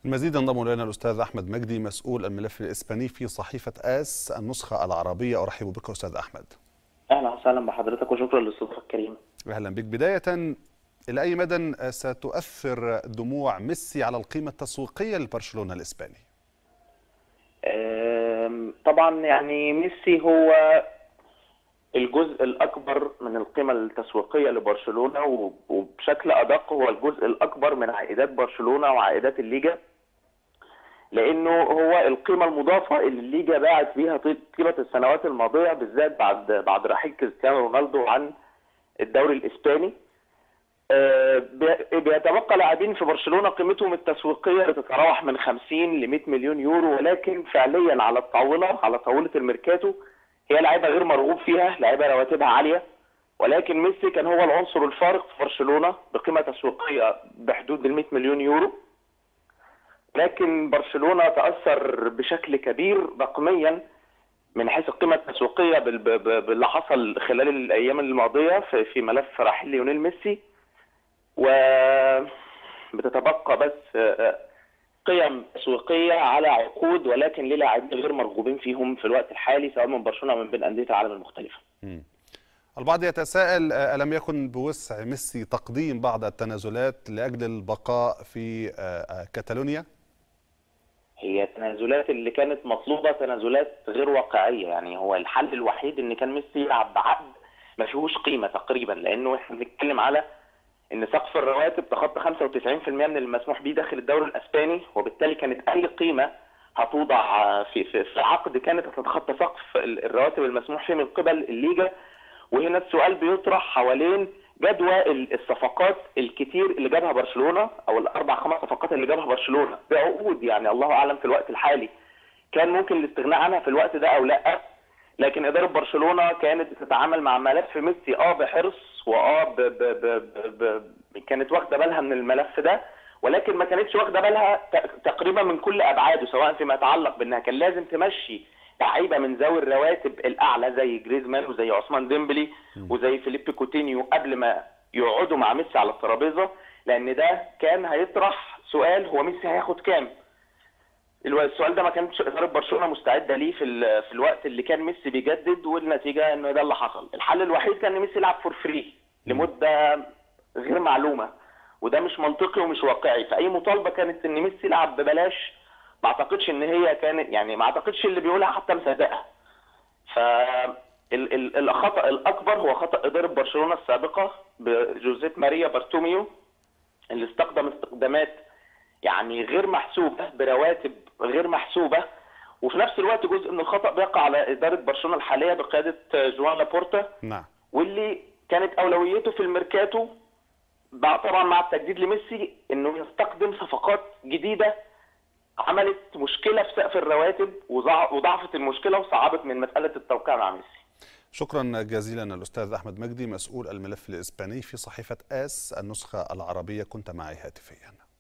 المزيد انضم الينا الاستاذ احمد مجدي مسؤول الملف الاسباني في صحيفه اس النسخه العربيه ارحب بك استاذ احمد اهلا وسهلا بحضرتك وشكرا للاستضافه الكريمه اهلا بك بدايه الى اي مدى ستؤثر دموع ميسي على القيمه التسويقيه لبرشلونه الاسباني أم، طبعا يعني ميسي هو الجزء الاكبر من القيمه التسويقيه لبرشلونه و- وبشكل ادق هو الجزء الاكبر من عائدات برشلونه وعائدات الليجا لانه هو القيمه المضافه اللي الليجا باعت بيها طي- طيله السنوات الماضيه بالذات بعد بعد رحيل كريستيانو رونالدو عن الدوري الاسباني آه، بي- بيتبقى لاعبين في برشلونه قيمتهم التسويقيه بتتراوح من 50 ل 100 مليون يورو ولكن فعليا على الطاوله على طاوله الميركاتو هي لعيبه غير مرغوب فيها لعيبه رواتبها عاليه ولكن ميسي كان هو العنصر الفارق في برشلونه بقيمه تسويقيه بحدود ال 100 مليون يورو لكن برشلونه تاثر بشكل كبير رقميا من حيث القيمه التسويقيه بال- ب- ب- باللي حصل خلال الايام الماضيه في في ملف رحيل ليونيل ميسي وبتتبقى بس آه، قيم تسويقيه على عقود ولكن للاعبين غير مرغوبين فيهم في الوقت الحالي سواء من برشلونه او من بين انديه العالم المختلفه. البعض يتساءل آه، الم يكن بوسع ميسي تقديم بعض التنازلات لاجل البقاء في آه، آه، كاتالونيا هي التنازلات اللي كانت مطلوبه تنازلات غير واقعيه يعني هو الحل الوحيد ان كان ميسي يلعب بعقد ما فيهوش قيمه تقريبا لانه احنا بنتكلم على ان سقف الرواتب تخطى 95% من المسموح به داخل الدوري الاسباني وبالتالي كانت اي قيمه هتوضع في في في عقد كانت هتتخطى سقف ال- الرواتب المسموح فيه من قبل الليجا وهنا السؤال بيطرح حوالين جدوى ال- الصفقات الكتير اللي جابها برشلونه او الاربع خمس صفقات اللي جابها برشلونه بعقود يعني الله اعلم في الوقت الحالي كان ممكن الاستغناء عنها في الوقت ده او لا لكن اداره برشلونه كانت بتتعامل مع ملف ميسي اه بحرص واه ب ب ب ب ب كانت واخده بالها من الملف ده ولكن ما كانتش واخده بالها ت- تقريبا من كل ابعاده سواء فيما يتعلق بانها كان لازم تمشي لعيبه من ذوي الرواتب الاعلى زي جريزمان وزي عثمان ديمبلي وزي فيليبي كوتينيو قبل ما يقعدوا مع ميسي على الترابيزه لان ده كان هيطرح سؤال هو ميسي هياخد كام؟ الو- السؤال ده ما كانتش اداره برشلونه مستعده ليه في ال- في الوقت اللي كان ميسي بيجدد والنتيجه انه ده اللي حصل الحل الوحيد كان ان ميسي يلعب فور فري لمده غير معلومه وده مش منطقي ومش واقعي فاي مطالبه كانت ان ميسي يلعب ببلاش ما اعتقدش ان هي كانت يعني ما اعتقدش اللي بيقولها حتى مصدقها ف ال- ال- الخطا الاكبر هو خطا اداره برشلونه السابقه بجوزيف ماريا بارتوميو اللي استخدم استخدامات يعني غير محسوبه برواتب غير محسوبه وفي نفس الوقت جزء من الخطا بيقع على اداره برشلونه الحاليه بقياده جوان لابورتا نعم واللي كانت اولويته في الميركاتو بع- طبعا مع التجديد لميسي انه يستخدم صفقات جديده عملت مشكله في سقف الرواتب وضع- وضعفت المشكله وصعبت من مساله التوقيع مع ميسي شكرا جزيلا الاستاذ احمد مجدي مسؤول الملف الاسباني في صحيفه اس النسخه العربيه كنت معي هاتفيا